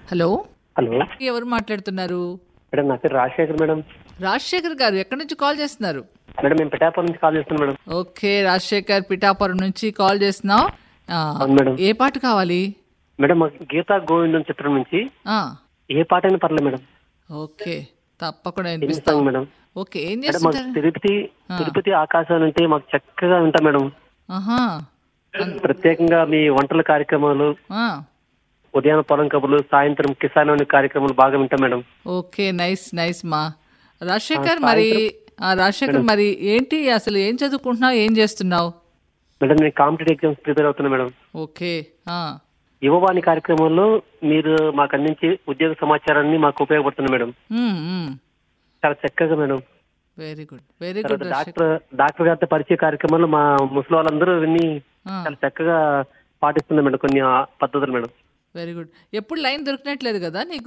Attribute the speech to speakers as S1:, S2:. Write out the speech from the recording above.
S1: Hello
S2: hello
S1: ఎవరు మాట్లాడుతున్నారు
S2: madam నా పేరు రాజశేఖర్ మేడం
S1: రాజశేఖర్ గారు ఎక్కడి నుంచి కాల్ చేస్తున్నారు
S2: మేడం మేము పిఠాపురం నుంచి కాల్ చేస్తున్నాం మేడం
S1: ఓకే రాజశేఖర్ పిఠాపురం నుంచి కాల్ చేస్తున్నాం ఆ,
S2: అవును మేడం
S1: ఏ పాట కావాలి
S2: మేడం మాకు గీతా గోవిందం చిత్రం నుంచి
S1: ఆ,
S2: ఏ పాట అయినా పర్లేదు మేడం
S1: ఓకే తప్పకుండా
S2: ఎన్ని
S1: వినిపిస్తాం
S2: సాంగ్ మేడం
S1: ఓకే ఏం
S2: మేడం మాకు
S1: చేస్తుంటారు
S2: తిరుపతి తిరుపతి ఆకాశం అంటే మాకు చక్కగా ఉంటాం మేడం
S1: ఆహా
S2: ప్రత్యేకంగా మీ వంటల కార్యక్రమాలు
S1: ఆ,
S2: ఉదయం పొలం కబుర్లు సాయంత్రం కిసాన్ అనే కార్యక్రమాలు బాగా వింటాం మేడం
S1: ఓకే నైస్ నైస్ మా రాజశేఖర్ మరి ఆ, రాజశేఖర్ మరి ఏంటి అసలు ఏం చదువుకుంటున్నావు ఏం చేస్తున్నావు
S2: మేడం నేను కాంపిటేటివ్ ఎగ్జామ్స్ ప్రిపేర్ అవుతున్నా మేడం
S1: ఓకే ఆ,
S2: యువవాణి కార్యక్రమంలో మీరు మాకు అందించే ఉద్యోగ సమాచారాన్ని మాకు ఉపయోగపడుతుంది మేడం
S1: మ్మ్, మ్మ్.
S2: చాలా చక్కగా మేడం
S1: వెరీ గుడ్ వెరీ
S2: తర్వాత
S1: గుడ్ రాజశేఖర్
S2: డాక్టర్ డాక్టర్ గారితో పరిచయ కార్యక్రమంలో మా ముసలి వాళ్ళందరూ విని
S1: ఆ.
S2: చాలా చక్కగా పాటిస్తున్నారు మేడం కొన్ని ఆ పద్ధతులు మేడం
S1: వెరీ గుడ్ ఎప్పుడు లైన్ దొరికినట్లేదు కదా నీకు